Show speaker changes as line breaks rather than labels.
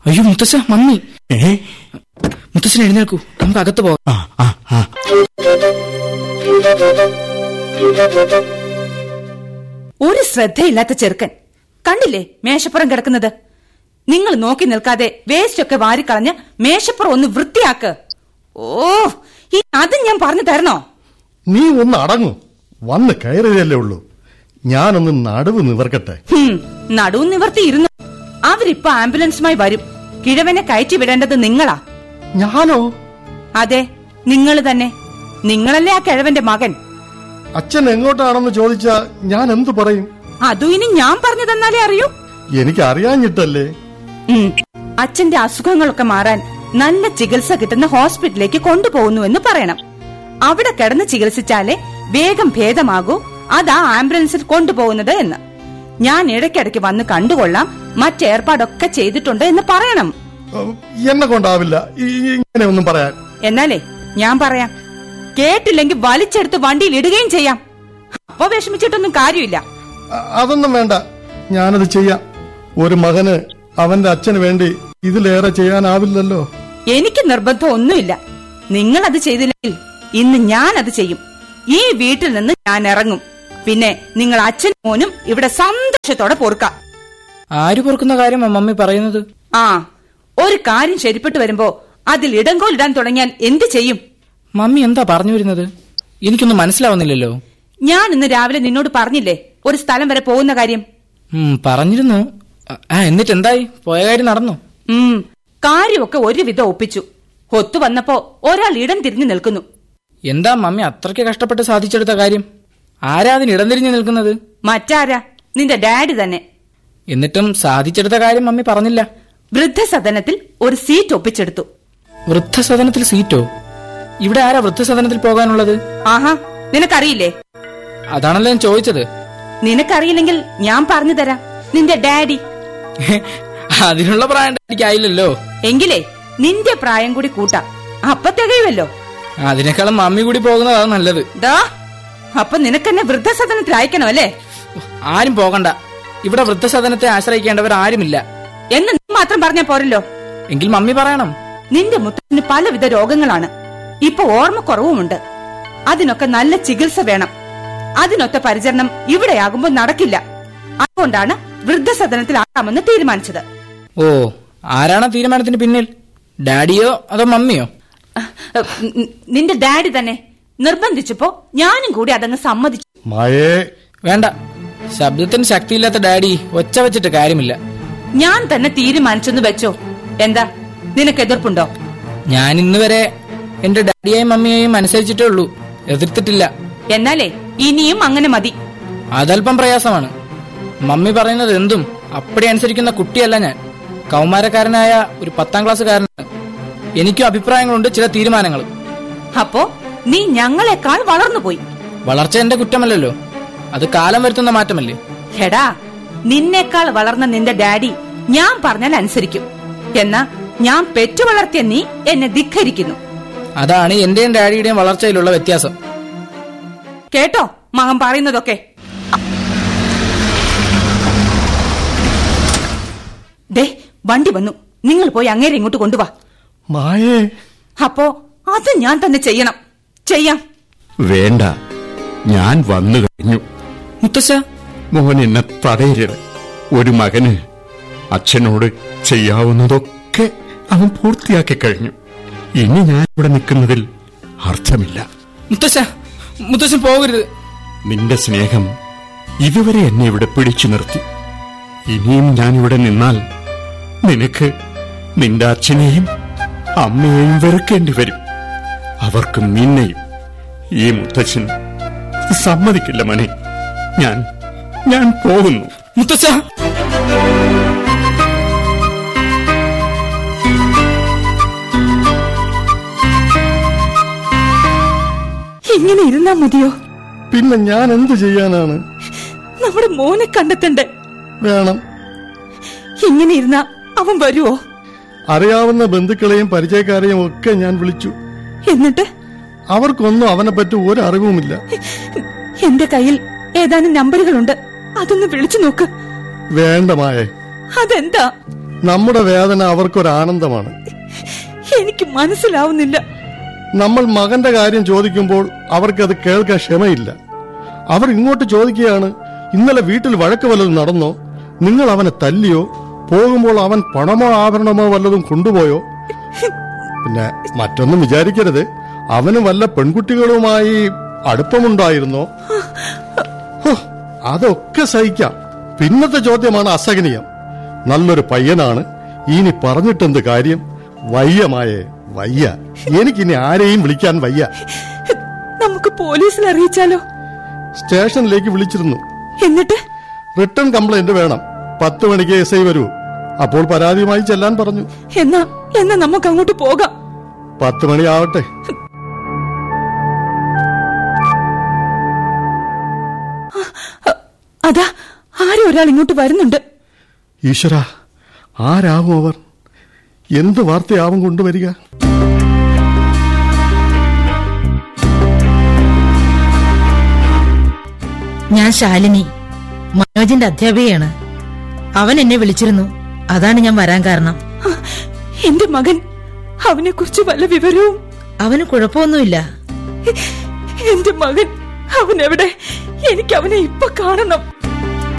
അയ്യോ മുത്തശ്ശ മമ്മി
ഏ
മുത്തശ്ശൻ എഴുന്നേൽക്കൂ നമുക്ക് അകത്ത് പോകാം
ആ ആ ആ
ഒരു ശ്രദ്ധയില്ലാത്ത ചെറുക്കൻ കണ്ടില്ലേ മേശപ്പുറം കിടക്കുന്നത് നിങ്ങൾ നോക്കി നിൽക്കാതെ വേസ്റ്റ് ഒക്കെ വാരിക്കളഞ്ഞ് മേശപ്പുറം ഒന്ന് വൃത്തിയാക്ക് ഓ ഈ അത് ഞാൻ പറഞ്ഞു തരണോ
നീ ഒന്ന് അടങ്ങൂ വന്ന് കയറിയതല്ലേ ഉള്ളൂ ഞാനൊന്ന് നടുവ് നിവർക്കട്ടെ
ഹും, നടുവും നിവർത്തി ഇരുന്നു അവരിപ്പോ ആംബുലൻസുമായി വരും കിഴവനെ കയറ്റി വിടേണ്ടത് നിങ്ങളാ
ഞാനോ
അതെ നിങ്ങൾ തന്നെ നിങ്ങളല്ലേ ആ കിഴവന്റെ മകൻ
അച്ഛൻ എങ്ങോട്ടാണെന്ന് ചോദിച്ചാ ഞാൻ എന്തു പറയും
അതും ഇനി ഞാൻ പറഞ്ഞു തന്നാലേ അറിയൂ
എനിക്ക് അറിയാഞ്ഞിട്ടല്ലേ
ഉം. അച്ഛന്റെ അസുഖങ്ങളൊക്കെ മാറാൻ നല്ല ചികിത്സ കിട്ടുന്ന ഹോസ്പിറ്റലിലേക്ക് കൊണ്ടുപോകുന്നു എന്ന് പറയണം അവിടെ കിടന്ന് ചികിത്സിച്ചാലേ വേഗം ഭേദമാകൂ അതാ ആംബുലൻസിൽ കൊണ്ടുപോകുന്നത് എന്ന് ഞാൻ ഇടയ്ക്കിടയ്ക്ക് വന്ന് കണ്ടുകൊള്ളാം മറ്റേർപ്പാടൊക്കെ ചെയ്തിട്ടുണ്ട് എന്ന് പറയണം
ഉം, എന്നെ കൊണ്ടാവില്ല ഈ- ഈ ഇങ്ങനെ ഒന്നും പറയാൻ
എന്നാലേ ഞാൻ പറയാം കേട്ടില്ലെങ്കിൽ വലിച്ചെടുത്ത് വണ്ടിയിൽ ഇടുകയും ചെയ്യാം അപ്പൊ വിഷമിച്ചിട്ടൊന്നും കാര്യമില്ല
അ- അതൊന്നും വേണ്ട ഞാനത് ചെയ്യാം ഒരു മകന് അവന്റെ അച്ഛന് വേണ്ടി ഇതിലേറെ ചെയ്യാനാവില്ലല്ലോ
എനിക്ക് നിർബന്ധം ഒന്നുമില്ല നിങ്ങൾ അത് ചെയ്തില്ലെങ്കിൽ ഇന്ന് ഞാൻ അത് ചെയ്യും ഈ വീട്ടിൽ നിന്ന് ഞാൻ ഇറങ്ങും പിന്നെ നിങ്ങൾ അച്ഛനും മോനും ഇവിടെ സന്തോഷത്തോടെ പൊറുക്കാം
ആര് പൊറുക്കുന്ന കാര്യമാ മമ്മി പറയുന്നത്
ആ ഒരു കാര്യം ശരിപ്പെട്ടു വരുമ്പോ അതിൽ ഇടങ്കോലിടാൻ തുടങ്ങിയാൽ എന്ത് ചെയ്യും
മമ്മി എന്താ പറഞ്ഞു വരുന്നത് എനിക്കൊന്നും മനസ്സിലാവുന്നില്ലല്ലോ
ഞാൻ ഇന്ന് രാവിലെ നിന്നോട് പറഞ്ഞില്ലേ ഒരു സ്ഥലം വരെ പോകുന്ന കാര്യം
ഉം, പറഞ്ഞിരുന്നു ആ എന്നിട്ട് എന്തായി പോയ കാര്യം നടന്നു
ഉം കാര്യമൊക്കെ ഒരുവിധം ഒപ്പിച്ചു ഒത്തു വന്നപ്പോ ഒരാൾ ഇടം തിരിഞ്ഞു നിൽക്കുന്നു
എന്താ മമ്മി അത്രയ്ക്ക് കഷ്ടപ്പെട്ട് സാധിച്ചെടുത്ത കാര്യം ആരാ അതിന് ഇടം തിരിഞ്ഞു നിൽക്കുന്നത്
മറ്റാരാ നിന്റെ ഡാഡി തന്നെ
എന്നിട്ടും സാധിച്ചെടുത്ത കാര്യം മമ്മി പറഞ്ഞില്ല
വൃദ്ധസദനത്തിൽ ഒരു സീറ്റ് ഒപ്പിച്ചെടുത്തു
വൃദ്ധസദനത്തിൽ സീറ്റോ ഇവിടെ ആരാ വൃദ്ധസദനത്തിൽ പോകാനുള്ളത്
ആഹാ നിനക്കറിയില്ലേ
അതാണല്ലോ ഞാൻ ചോദിച്ചത്
നിനക്കറിയില്ലെങ്കിൽ ഞാൻ പറഞ്ഞു തരാം നിന്റെ ഡാഡി
അതിനുള്ള പ്രായം എനിക്കായില്ലല്ലോ
എങ്കിലേ നിന്റെ പ്രായം കൂടി കൂട്ടാം അപ്പൊ തികയുമല്ലോ
അതിനേക്കാളും മമ്മി കൂടി പോകുന്നതാണ് നല്ലത്
ദാ അപ്പൊ നിനക്കെന്നെ വൃദ്ധസദനത്തിൽ അയക്കണം അല്ലേ
ആരും പോകണ്ട ഇവിടെ വൃദ്ധസദനത്തെ ആശ്രയിക്കേണ്ടവർ ആരുമില്ല
എന്ന് നീ മാത്രം പറഞ്ഞാ പോരല്ലോ
എങ്കിൽ മമ്മി പറയണം
നിന്റെ മുത്തച്ഛന് പലവിധ രോഗങ്ങളാണ് ഇപ്പൊ ഓർമ്മക്കുറവുമുണ്ട് അതിനൊക്കെ നല്ല ചികിത്സ വേണം അതിനൊത്ത പരിചരണം ഇവിടെയാകുമ്പോ നടക്കില്ല അതുകൊണ്ടാണ് വൃദ്ധസദനത്തിലാക്കാമെന്ന് തീരുമാനിച്ചത്
ഓ ആരാണ് തീരുമാനത്തിന് പിന്നിൽ ഡാഡിയോ അതോ മമ്മിയോ
അഹ് നി- നിന്റെ ഡാഡി തന്നെ നിർബന്ധിച്ചപ്പോ ഞാനും കൂടി അതങ്ങ് സമ്മതിച്ചു
മായേ
വേണ്ട ശബ്ദത്തിന് ശക്തിയില്ലാത്ത ഡാഡി ഒച്ച വെച്ചിട്ട് കാര്യമില്ല
ഞാൻ തന്നെ തീരുമാനിച്ചെന്ന് വെച്ചോ എന്താ നിനക്ക് എതിർപ്പുണ്ടോ
ഞാൻ ഇന്ന് വരെ എന്റെ ഡാഡിയെയും മമ്മിയെയും അനുസരിച്ചിട്ടേ ഉള്ളൂ എതിർത്തിട്ടില്ല
എന്നാലേ ഇനിയും അങ്ങനെ മതി
അതല്പം പ്രയാസമാണ് മമ്മി പറയുന്നത് എന്തും അപ്പടി അനുസരിക്കുന്ന കുട്ടിയല്ല ഞാൻ കൗമാരക്കാരനായ ഒരു പത്താം ക്ലാസ്സുകാരനാണ് എനിക്കും അഭിപ്രായങ്ങളുണ്ട് ചില തീരുമാനങ്ങൾ
അപ്പോ നീ ഞങ്ങളെക്കാൾ വളർന്നുപോയി
വളർച്ച എന്റെ കുറ്റമല്ലല്ലോ അത് കാലം വരുത്തുന്ന മാറ്റമല്ലേ
ഹെടാ നിന്നേക്കാൾ വളർന്ന നിന്റെ ഡാഡി ഞാൻ പറഞ്ഞാൽ അനുസരിക്കും എന്നാ ഞാൻ പെറ്റു വളർത്തിയ നീ എന്നെ ധിഖരിക്കുന്നു
അതാണ് എന്റെയും ഡാഡിയുടെയും വളർച്ചയിലുള്ള വ്യത്യാസം
കേട്ടോ മകൻ പറയുന്നതൊക്കെ ദേ വണ്ടി വന്നു നിങ്ങൾ പോയി അങ്ങേരെ ഇങ്ങോട്ട് കൊണ്ടുവാ
മായേ
അപ്പോ അത് ഞാൻ തന്നെ ചെയ്യണം ചെയ്യാം
വേണ്ട ഞാൻ വന്നു കഴിഞ്ഞു
മുത്തശ്ശ
മോൻ എന്നെ തടയരുത് ഒരു മകന് അച്ഛനോട് ചെയ്യാവുന്നതൊക്കെ അവൻ പൂർത്തിയാക്കി കഴിഞ്ഞു ഇനി ഞാൻ ഇവിടെ നിൽക്കുന്നതിൽ അർത്ഥമില്ല
മുത്തശ്ശ മുത്തശ്ശൻ പോകരുത്
നിന്റെ സ്നേഹം ഇതുവരെ എന്നെ ഇവിടെ പിടിച്ചു നിർത്തി ഇനിയും ഞാൻ ഇവിടെ നിന്നാൽ നിനക്ക് നിന്റെ അച്ഛനെയും അമ്മയെയും വെറുക്കേണ്ടി വരും അവർക്ക് നിന്നെയും ഈ മുത്തച്ഛൻ സമ്മതിക്കില്ല മണി ഞാൻ ഞാൻ പോകുന്നു
മുത്തശ്ശ
ഇങ്ങനെ ഇരുന്നാ മതിയോ
പിന്നെ ഞാൻ എന്തു ചെയ്യാനാണ്
നമ്മുടെ മോനെ കണ്ടെത്തണ്ടേ
വേണം
ഇങ്ങനെ ഇരുന്നാ അവൻ വരുവോ
അറിയാവുന്ന ബന്ധുക്കളെയും പരിചയക്കാരെയും ഒക്കെ ഞാൻ വിളിച്ചു
എന്നിട്ട്
അവർക്കൊന്നും അവനെ പറ്റി ഒരു അറിവുമില്ല
എന്റെ കയ്യിൽ ഏതാനും നമ്പറുകളുണ്ട് അതൊന്ന് വിളിച്ചു നോക്ക്
വേണ്ട മായേ
അതെന്താ
നമ്മുടെ വേദന അവർക്കൊരാനന്ദമാണ്
എനിക്ക് മനസ്സിലാവുന്നില്ല
നമ്മൾ മകന്റെ കാര്യം ചോദിക്കുമ്പോൾ അവർക്കത് കേൾക്കാൻ ക്ഷമയില്ല അവർ ഇങ്ങോട്ട് ചോദിക്കുകയാണ് ഇന്നലെ വീട്ടിൽ വഴക്ക് വല്ലതും നടന്നോ നിങ്ങൾ അവനെ തല്ലിയോ പോകുമ്പോൾ അവൻ പണമോ ആഭരണമോ വല്ലതും കൊണ്ടുപോയോ പിന്നെ മറ്റൊന്നും വിചാരിക്കരുത് അവന് വല്ല പെൺകുട്ടികളുമായി അടുപ്പമുണ്ടായിരുന്നോ ഹോ, അതൊക്കെ സഹിക്കാം പിന്നത്തെ ചോദ്യമാണ് അസഹനീയം നല്ലൊരു പയ്യനാണ് ഇനി പറഞ്ഞിട്ടെന്ത് കാര്യം വയ്യമായേ വയ്യ എനിക്കിനി ആരെയും വിളിക്കാൻ വയ്യ
നമുക്ക് പോലീസിൽ അറിയിച്ചാലോ
സ്റ്റേഷനിലേക്ക് വിളിച്ചിരുന്നു
എന്നിട്ട്
റിട്ടേൺ കംപ്ലൈന്റ് വേണം പത്ത് മണിക്ക് എസ് ഐ വരൂ അപ്പോൾ പരാതിയുമായി ചെല്ലാൻ പറഞ്ഞു
എന്നാ എന്നാ നമുക്ക് അങ്ങോട്ട് പോകാം
പത്ത് മണിയാവട്ടെ
അ- അതാ ആരോ ഒരാൾ ഇങ്ങോട്ട് വരുന്നുണ്ട്
ഈശ്വര ആരാവും അവർ എന്ത് വാർത്തയാവും കൊണ്ടുവരിക
ഞാൻ ശാലിനി മനോജിന്റെ അധ്യാപികയാണ് അവൻ എന്നെ വിളിച്ചിരുന്നു അതാണ് ഞാൻ വരാൻ കാരണം
ആ, എന്റെ മകൻ അവനെ കുറിച്ച് വല്ല വിവരവും
അവന് കുഴപ്പമൊന്നുമില്ല
എന്റെ മകൻ അവൻ എവിടെ എനിക്ക് അവനെ ഇപ്പൊ കാണണം